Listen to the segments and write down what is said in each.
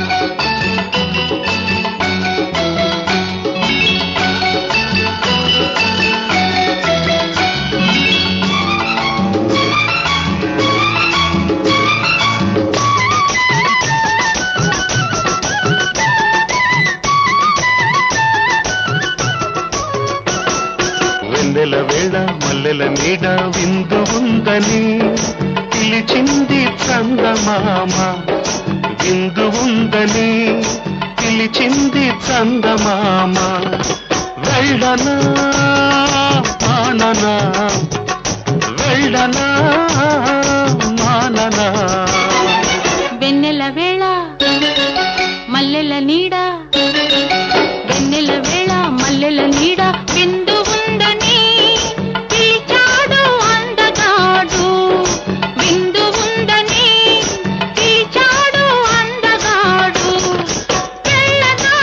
వెన్నెల వేళ మల్లెల నీడ విందు ఉందని పిలిచింది చందమామ విందు ఉందని పిలిచింది చందమామ వెళ్ళనా మాననా వెళ్ళనా మాననా వెన్నెల వేళ మల్లెల నీడ వెన్నెల వేళ మల్లెల నీడ విందు ఉందని పిలిచాడు అందగాడు విందు ఉందని పిలిచాడు అందగాడు వెళ్ళనా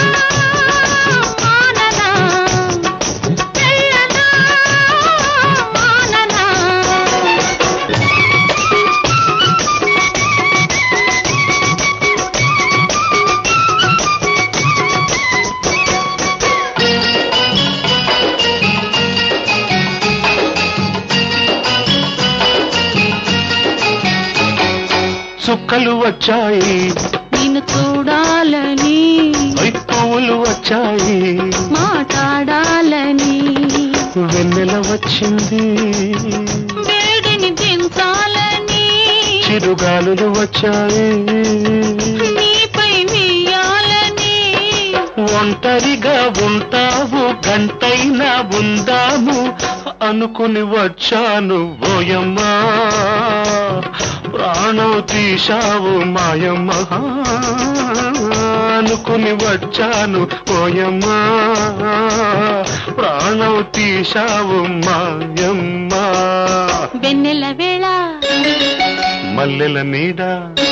మాననా వెళ్ళనా మాననా చుక్కలు వచ్చాయి నిన్ను చూడాలని పువ్వులు వచ్చాయి మాట్లాడాలని వెన్నెల వచ్చింది వేడిని దించాలని చిరుగాలులు వచ్చాయి నీపై వేయాలని ఒంటరిగా ఉంటావు గంటైనా ఉందాము అనుకుని వచ్చాను ఓయమ్మా ప్రాణం తీశావు మాయమ్మ అనుకుని వచ్చాను ఓయమ్మా ప్రాణం తీశావు మాయమ్మ వెన్నెల వేళ మల్లెల నీడ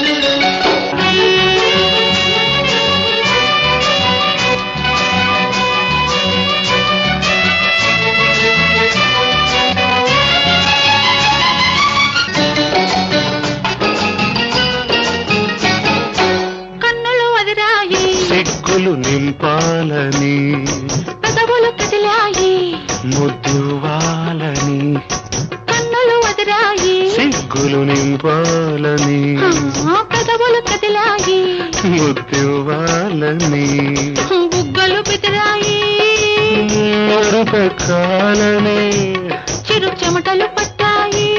కన్నులు వదిరాయి సిగ్గులు నింపాలని పెదవులు కదిలాయి ముద్దువాలని కన్నులు వదిరాయి సిగ్గులు నింపాలని ఆ, పెదవులు కదిలాయి ముద్దువాలని బుగ్గలు బెదిరాయి మరుపకాలని చిరు చెమటలు పట్టాయి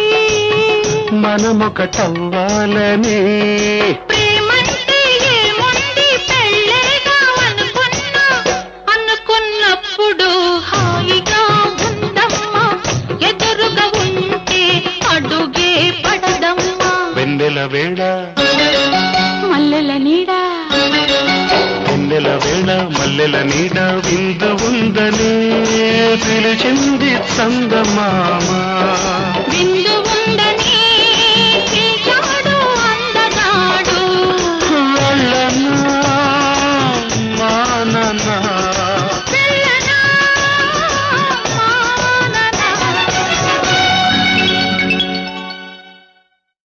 మనమొకటవ్వాలని ప్రేమంటే ఏముంది పెళ్ళేగా అనుకున్నా అనుకున్నప్పుడు హాయిగా ఉందమ్మా ఎదురుగా ఉంటే అడుగే పడదమ్మా వెన్నెల వేళ మల్లెల నీడ వెన్నెల వేళ మల్లెల నీడ విందు ఉందని పిలిచింది చందమామ